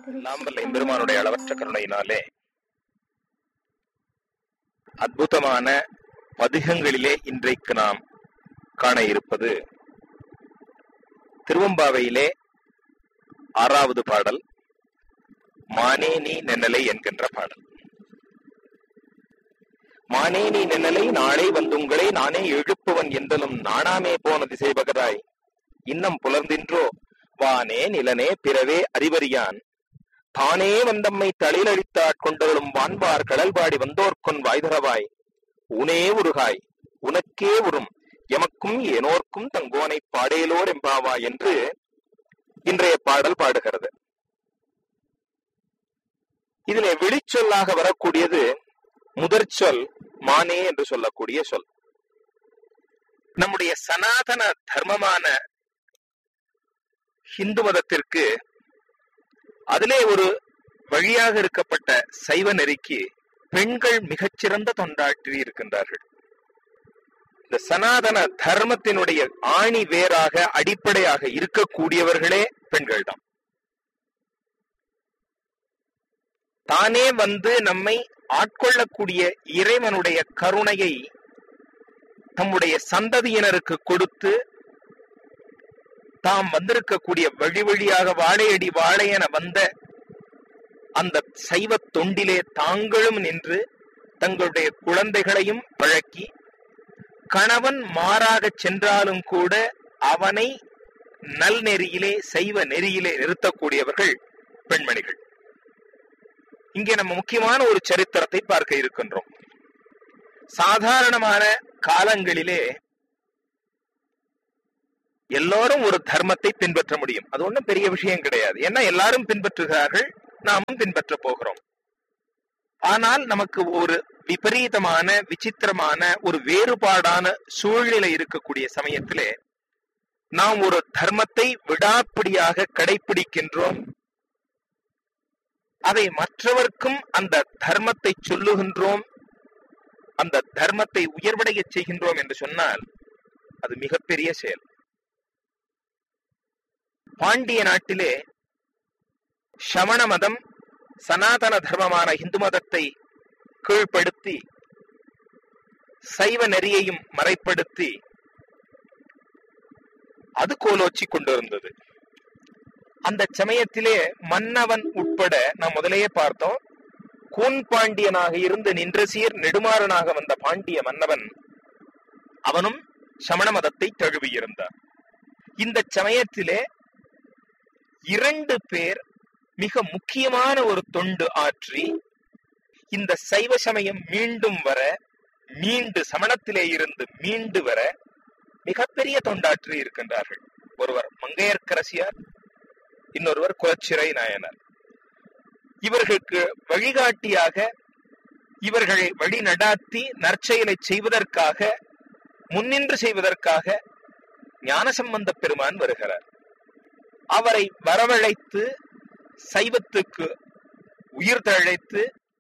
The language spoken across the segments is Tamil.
லாம்பல்ல எம்பெருமானுடைய அளவற்ற கருணையினாலே அற்புதமான பதிகங்களிலே இன்றைக்கு நாம் காண இருப்பது திருவம்பாவையிலே ஆறாவது பாடல் மானே நீ நென்னலை என்கின்ற பாடல் மானே நீ நென்னலை நாளை வந்துங்களை நானே எழுப்புவன் என்றலும் நாணாமே போன திசை பகதாய் இன்னம் புலர்ந்தின்றோ வானே நிலனே பிறவே அறிவறியான் தானே வந்தம்மை தளிலழித்தாட் கொண்டவளும் வான்பார் கடல்பாடி வந்தோர்கொன் வாய்தரவாய் உனே உருகாய் உனக்கே உறும் எமக்கும் ஏனோர்க்கும் தங்கோனை பாடேலோர் எம்பாவா என்று இன்றைய பாடல் பாடுகிறது இதிலே வெளிச்சொல்லாக வரக்கூடியது முதற் சொல் மானே என்று சொல்லக்கூடிய சொல் நம்முடைய சனாதன தர்மமான ஹிந்து மதத்திற்கு அதிலே ஒரு வழியாக இருக்கப்பட்ட சைவ நெறிக்கு பெண்கள் மிகச்சிறந்த தொண்டாற்றி இருக்கின்றார்கள் இந்த சனாதன தர்மத்தினுடைய ஆணி வேராக அடிப்படையாக இருக்கக்கூடியவர்களே பெண்கள் தான் தானே வந்து நம்மை ஆட்கொள்ளக்கூடிய இறைவனுடைய கருணையை தம்முடைய சந்ததியினருக்கு கொடுத்து தாம் வந்திருக்கக்கூடிய வழி வழியாக வாழையடி வாழையென வந்த அந்த சைவ தொண்டிலே தாங்களும் நின்று தங்களுடைய குழந்தைகளையும் பழக்கி கணவன் மாறாக சென்றாலும் கூட அவனை நல் நெறியிலே சைவ நெறியிலே நிறுத்தக்கூடியவர்கள் பெண்மணிகள் இங்கே நம்ம முக்கியமான ஒரு சரித்திரத்தை பார்க்க இருக்கின்றோம் சாதாரணமான காலங்களிலே எல்லாரும் ஒரு தர்மத்தை பின்பற்ற முடியும் அது ஒன்றும் பெரிய விஷயம் கிடையாது ஏன்னா எல்லாரும் பின்பற்றுகிறார்கள் நாமும் பின்பற்ற போகிறோம் ஆனால் நமக்கு ஒரு விபரீதமான விசித்திரமான ஒரு வேறுபாடான சூழ்நிலை இருக்கக்கூடிய சமயத்திலே நாம் ஒரு தர்மத்தை விடாப்பிடியாக கடைபிடிக்கின்றோம் அதை மற்றவர்க்கும் அந்த தர்மத்தை சொல்லுகின்றோம் அந்த தர்மத்தை உயர்வடைய செய்கின்றோம் என்று சொன்னால் அது மிகப்பெரிய செயல் பாண்டிய நாட்டிலே சமண மதம் சனாதன தர்மமான இந்து மதத்தை கீழ்ப்படுத்தி சைவ நெறியையும் மறைப்படுத்தி அது கோலோச்சி கொண்டிருந்தது அந்த சமயத்திலே மன்னவன் உட்பட நாம் முதலேயே பார்த்தோம் கூன் பாண்டியனாக இருந்து நின்ற சீர் நெடுமாறனாக வந்த பாண்டிய மன்னவன் அவனும் சமண மதத்தை தழுவியிருந்தான் இந்த சமயத்திலே இரண்டு பேர் மிக முக்கியமான ஒரு தொண்டு ஆற்றி இந்த சைவ சமயம் மீண்டும் வர மீண்டு சமணத்திலே இருந்து மீண்டு வர மிகப்பெரிய தொண்டாற்றி இருக்கின்றார்கள் ஒருவர் மங்கையர்க்கரசியார் இன்னொருவர் குலச்சிறை நாயனார் இவர்களுக்கு வழிகாட்டியாக இவர்களை வழி நடாத்தி நற்செயலை செய்வதற்காக முன்னின்று செய்வதற்காக ஞானசம்பந்த பெருமான் வருகிறார் அவரை வரவழைத்து சைவத்துக்கு உயிர் தழைத்து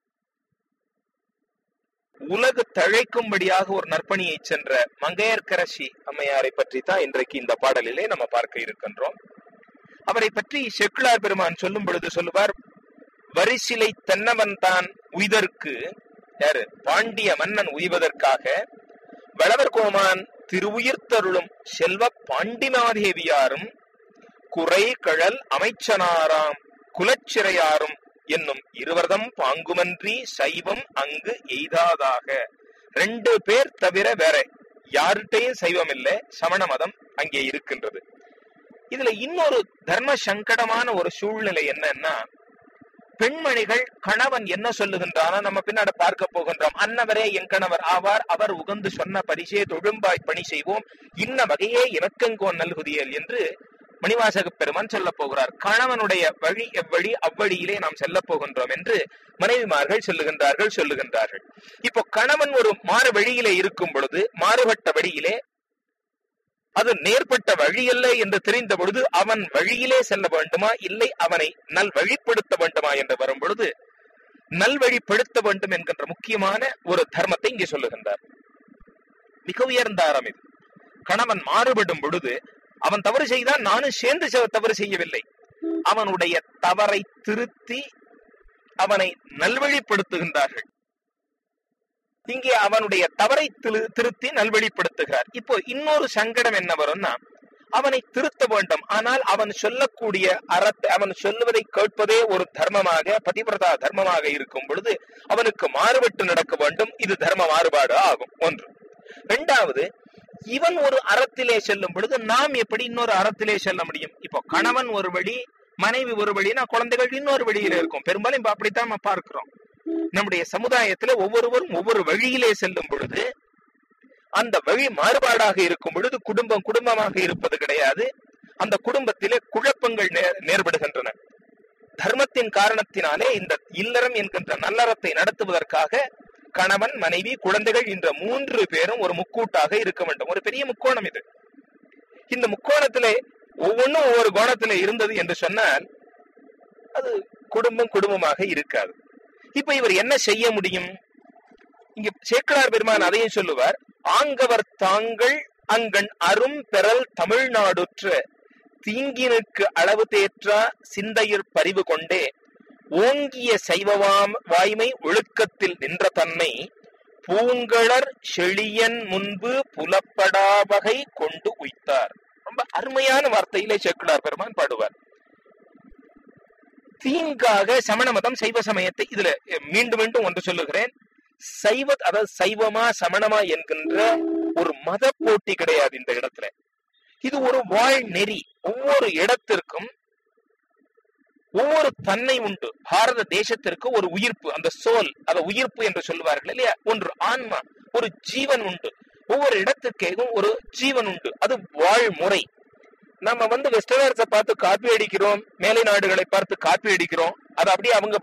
உலகு தழைக்கும்படியாக ஒரு நற்பணியை சென்ற மங்கையர்கரசி அம்மையாரை பற்றி தான் இன்றைக்கு இந்த பாடலிலே நம்ம பார்க்க இருக்கின்றோம் அவரை பற்றி செக்குலார் பெருமான் சொல்லும் பொழுது சொல்லுவார் வரிசிலை தென்னவன் தான் உய்தற்கு யாரு பாண்டிய மன்னன் உய்வதற்காக வளவர் கோமான் திருவுயிர்த்தருளும் செல்வ பாண்டிமாதேவியாரும் குறை கழல் அமைச்சனாராம் குலச்சிறையாரும் என்னும் இருவர்தம் பாங்குமன்றி சைவம் அங்கு எய்தாதாக ரெண்டு பேர் தவிர வேற யார்கிட்டையும் சைவம் இல்லை சமண மதம் அங்கே இருக்கின்றது இதுல இன்னொரு தர்ம சங்கடமான ஒரு சூழ்நிலை என்னன்னா பெண்மணிகள் கணவன் என்ன சொல்லுகின்றானோ நம்ம பின்னாடி பார்க்க போகின்றோம் அன்னவரே என் கணவர் ஆவார் அவர் உகந்து சொன்ன பரிசே தொழும்பாய் பணி செய்வோம் இன்ன வகையே இணக்கங்கோன் நல்குதியல் என்று மணிவாசக பெருமான் சொல்ல போகிறார் கணவனுடைய வழி எவ்வழி அவ்வழியிலே நாம் செல்ல போகின்றோம் என்று மனைவிமார்கள் சொல்லுகின்றார்கள் சொல்லுகின்றார்கள் இப்போ கணவன் ஒரு மாறு வழியிலே இருக்கும் பொழுது மாறுபட்ட வழியிலே அது நேர்பட்ட வழியல்ல என்று தெரிந்த பொழுது அவன் வழியிலே செல்ல வேண்டுமா இல்லை அவனை நல் வழிப்படுத்த வேண்டுமா என்று வரும் பொழுது நல்வழிப்படுத்த வேண்டும் என்கின்ற முக்கியமான ஒரு தர்மத்தை இங்கே சொல்லுகின்றார் மிக உயர்ந்த அறம் இது கணவன் மாறுபடும் பொழுது அவன் தவறு செய்தான் நானும் சேர்ந்து செ- தவறு செய்யவில்லை அவனுடைய தவறை திருத்தி அவனை நல்வழிப்படுத்துகின்றார்கள் இங்கே அவனுடைய தவறை திரு- திருத்தி நல்வழிப்படுத்துகிறார் இப்போ இன்னொரு சங்கடம் என்ன வரும்னா அவனை திருத்த வேண்டும் ஆனால் அவன் சொல்லக்கூடிய அறத்தை அவன் சொல்லுவதை கேட்பதே ஒரு தர்மமாக பதிவிரதா தர்மமாக இருக்கும் பொழுது அவனுக்கு மாறுபட்டு நடக்க வேண்டும் இது தர்ம மாறுபாடு ஆகும் ஒன்று இரண்டாவது இவன் ஒரு அறத்திலே செல்லும் பொழுது நாம் எப்படி இன்னொரு அறத்திலே செல்ல முடியும் இப்போ கணவன் ஒரு வழி மனைவி ஒரு வழினா குழந்தைகள் இன்னொரு வழியில இருக்கும் பெரும்பாலும் இப்ப அப்படித்தான் நம்ம பார்க்கிறோம் நம்முடைய சமுதாயத்துல ஒவ்வொருவரும் ஒவ்வொரு வழியிலே செல்லும் பொழுது அந்த வழி மாறுபாடாக இருக்கும் பொழுது குடும்பம் குடும்பமாக இருப்பது கிடையாது அந்த குடும்பத்திலே குழப்பங்கள் நே- நேர்படுகின்றன தர்மத்தின் காரணத்தினாலே இந்த இல்லறம் என்கின்ற நல்லறத்தை நடத்துவதற்காக கணவன் மனைவி குழந்தைகள் என்ற மூன்று பேரும் ஒரு முக்கூட்டாக இருக்க வேண்டும் ஒரு பெரிய முக்கோணம் இது இந்த முக்கோணத்திலே ஒவ்வொன்றும் ஒவ்வொரு கோணத்திலே இருந்தது என்று சொன்னால் அது குடும்பம் குடும்பமாக இருக்காது இப்ப இவர் என்ன செய்ய முடியும் இங்க சேக்கலார் பெருமான் அதையும் சொல்லுவார் ஆங்கவர் தாங்கள் அங்கண் அரும் பெறல் தமிழ்நாடுற்ற தீங்கினுக்கு அளவு தேற்றா சிந்தையிற் பரிவு கொண்டே ஓங்கிய சைவவாம் வாய்மை ஒழுக்கத்தில் நின்ற தன்னை பூங்கழற் செழியன் முன்பு புலப்படாவகை கொண்டு உய்த்தார் ரொம்ப அருமையான வார்த்தையிலே சேக்குலார் பெருமான் பாடுவார் தீங்காக சமண மதம் சைவ சமயத்தை இதுல மீண்டும் மீண்டும் ஒன்று சொல்லுகிறேன் சைவ அதாவது சைவமா சமணமா என்கின்ற ஒரு மத போட்டி கிடையாது இந்த இடத்துல இது ஒரு வாழ் நெறி ஒவ்வொரு இடத்திற்கும் ஒவ்வொரு தன்மை உண்டு பாரத தேசத்திற்கு ஒரு உயிர்ப்பு அந்த சோல் அத உயிர்ப்பு என்று சொல்லுவார்கள் இல்லையா ஒன்று ஆன்மா ஒரு ஜீவன் உண்டு ஒவ்வொரு இடத்துக்கேவும் ஒரு ஜீவன் உண்டு அது வாழ்முறை நம்ம வந்து வெஸ்டர்னர்ஸை பார்த்து காப்பி அடிக்கிறோம் மேலை நாடுகளை பார்த்து காப்பி அடிக்கிறோம் அது அப்படியே அவங்க